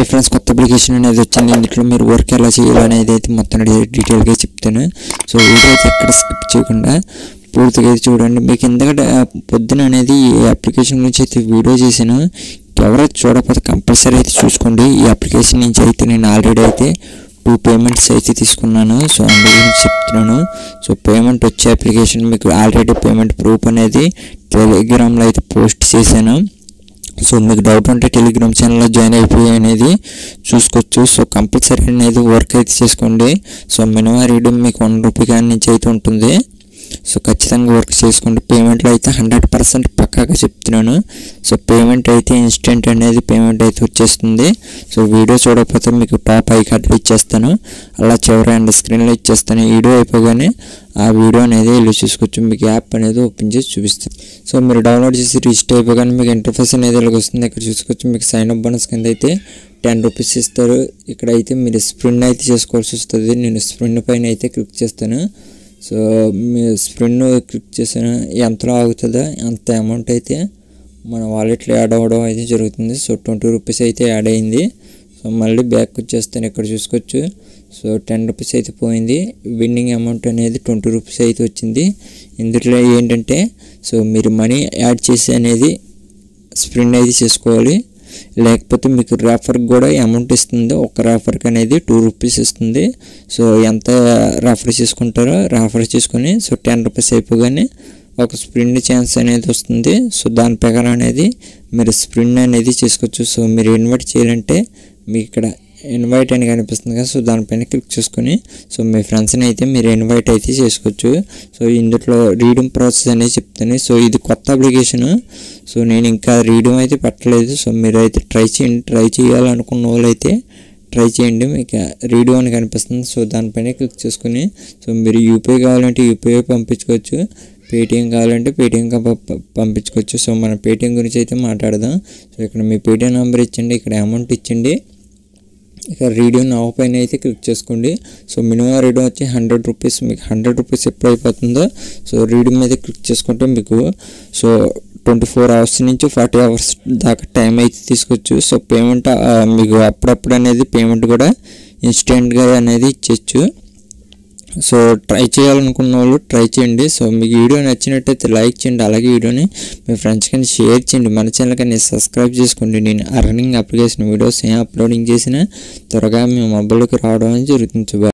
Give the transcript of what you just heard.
hi friends కొత్త application అనేది వచ్చింది ఇందులో మీరు వర్క్ ఎలా చేయాలనేది అయితే మొత్తం డీ- డీటెయిల్గా చెప్తాను సో వీడియో అయితే ఎక్కడ స్కిప్ చేయకుండా పూర్తిగా అయితే చూడండి మీకు ఎందుకంటే ఆ, పొద్దున అనేది ఈ అప్లికేషన్ గురించి అయితే వీడియో చేశాను ఎవరైతే చూడకపోతే కంపల్సరీ అయితే చూసుకోండి ఈ అప్లికేషన్ నుంచి అయితే నేను ఆల్రెడీ అయితే టూ పేమెంట్స్ అయితే తీసుకున్నాను సో అందు గురించి చెప్తున్నాను సో పేమెంట్ వచ్చే అప్లికేషన్ మీకు ఆల్రెడీ పేమెంట్ ప్రూఫ్ అనేది టెలిగ్రామ్లో అయితే పోస్ట్ చేశాను సో మీకు డౌట్ ఉంటే టెలిగ్రామ్ ఛానల్లో జాయిన్ అయిపోయి అనేది చూసుకోవచ్చు సో కంపల్సరీ అనేది వర్క్ అయితే చేసుకోండి సో మినిమం రీడింగ్ మీకు వన్ రూపీ కాడి నుంచి అయితే ఉంటుంది సో ఖచ్చితంగా వర్క్ చేసుకోండి పేమెంట్లో అయితే హండ్రెడ్ పర్సెంట్ పక్కాగా చెప్తున్నాను సో పేమెంట్ అయితే ఇన్స్టెంట్ అనేది పేమెంట్ అయితే వచ్చేస్తుంది సో వీడియో చూడకపోతే మీకు టాప్ ఐ కార్డులు ఇచ్చేస్తాను అలా చివరి అండ్ స్క్రీన్లో ఇచ్చేస్తాను వీడియో అయిపోగానే ఆ వీడియో అనేది వెళ్ళి చూసుకోవచ్చు మీకు యాప్ అనేది ఓపెన్ చేసి చూపిస్తాను సో మీరు డౌన్లోడ్ చేసి రిజిస్టర్ అయిపోగానే మీకు ఇంటర్ఫేస్ అనేది ఇలాగ వస్తుంది ఇక్కడ చూసుకోవచ్చు మీకు సైన్ అప్ బోనస్ కింద అయితే టెన్ రూపీస్ ఇస్తారు ఇక్కడ అయితే మీరు స్ప్రింట్ అయితే చేసుకోవాల్సి వస్తుంది నేను స్ప్రింట్ పైన అయితే క్లిక్ చేస్తాను సో మీ స్ప్రింట్ క్లిక్ చేసిన ఎంతలో ఆగుతుందో అంత అమౌంట్ అయితే మన వాలెట్లో యాడ్ అవ్వడం అయితే జరుగుతుంది సో ట్వంటీ రూపీస్ అయితే యాడ్ అయింది సో మళ్ళీ బ్యాక్ వచ్చేస్తాను ఇక్కడ చూసుకోవచ్చు సో టెన్ రూపీస్ అయితే పోయింది విన్నింగ్ అమౌంట్ అనేది ట్వంటీ రూపీస్ అయితే వచ్చింది ఇందులో ఏంటంటే సో మీరు మనీ యాడ్ చేసి అనేది స్ప్రింట్ అయితే చేసుకోవాలి లేకపోతే మీకు రెఫర్కి కూడా అమౌంట్ ఇస్తుంది ఒక రెఫర్కి అనేది టూ రూపీస్ ఇస్తుంది సో ఎంత రెఫర్ చేసుకుంటారో రెఫర్ చేసుకొని సో టెన్ రూపీస్ అయిపోగానే ఒక స్ప్రింట్ ఛాన్స్ అనేది వస్తుంది సో దాని ప్రకారం అనేది మీరు స్ప్రింట్ అనేది చేసుకోవచ్చు సో మీరు ఇన్వైట్ చేయాలంటే మీకు ఇక్కడ ఇన్వైట్ అని కనిపిస్తుంది కదా సో దానిపైన క్లిక్ చేసుకొని సో మీ ఫ్రెండ్స్ని అయితే మీరు ఇన్వైట్ అయితే చేసుకోవచ్చు సో ఇందులో రీడింగ్ ప్రాసెస్ అనేది చెప్తాను సో ఇది కొత్త అప్లికేషన్ సో నేను ఇంకా రీడింగ్ అయితే పెట్టలేదు సో మీరు అయితే ట్రై చేయండి ట్రై చేయాలనుకున్న వాళ్ళు అయితే ట్రై చేయండి మీకు రీడియో అని కనిపిస్తుంది సో దానిపైన క్లిక్ చేసుకుని సో మీరు యూపీఐ కావాలంటే యూపీఐ పంపించుకోవచ్చు పేటిఎం కావాలంటే పేటిఎం పంపించుకోవచ్చు సో మన పేటిఎం గురించి అయితే మాట్లాడదాం సో ఇక్కడ మీ పేటిఎం నెంబర్ ఇచ్చండి ఇక్కడ అమౌంట్ ఇచ్చండి ఇక రీడియో నవ్ పైన అయితే క్లిక్ చేసుకోండి సో మినిమం రీడియో వచ్చి హండ్రెడ్ రూపీస్ మీకు హండ్రెడ్ రూపీస్ ఎప్పుడు అయిపోతుందో సో రీడింగ్ మీద క్లిక్ చేసుకుంటే మీకు సో ట్వంటీ ఫోర్ అవర్స్ నుంచి ఫార్టీ అవర్స్ దాకా టైం అయితే తీసుకోవచ్చు సో పేమెంట్ మీకు అప్పుడప్పుడు అనేది పేమెంట్ కూడా ఇన్స్టెంట్గా అనేది ఇచ్చేయచ్చు సో ట్రై చేయాలనుకున్న వాళ్ళు ట్రై చేయండి సో మీకు వీడియో నచ్చినట్టయితే లైక్ చేయండి అలాగే వీడియోని మీ ఫ్రెండ్స్ కానీ షేర్ చేయండి మన ఛానల్ కానీ సబ్స్క్రైబ్ చేసుకోండి నేను అర్నింగ్ అప్లికేషన్ వీడియోస్ ఏం అప్లోడింగ్ చేసినా త్వరగా మీ మొబైల్కి రావడం అనేది జరుగుతుంది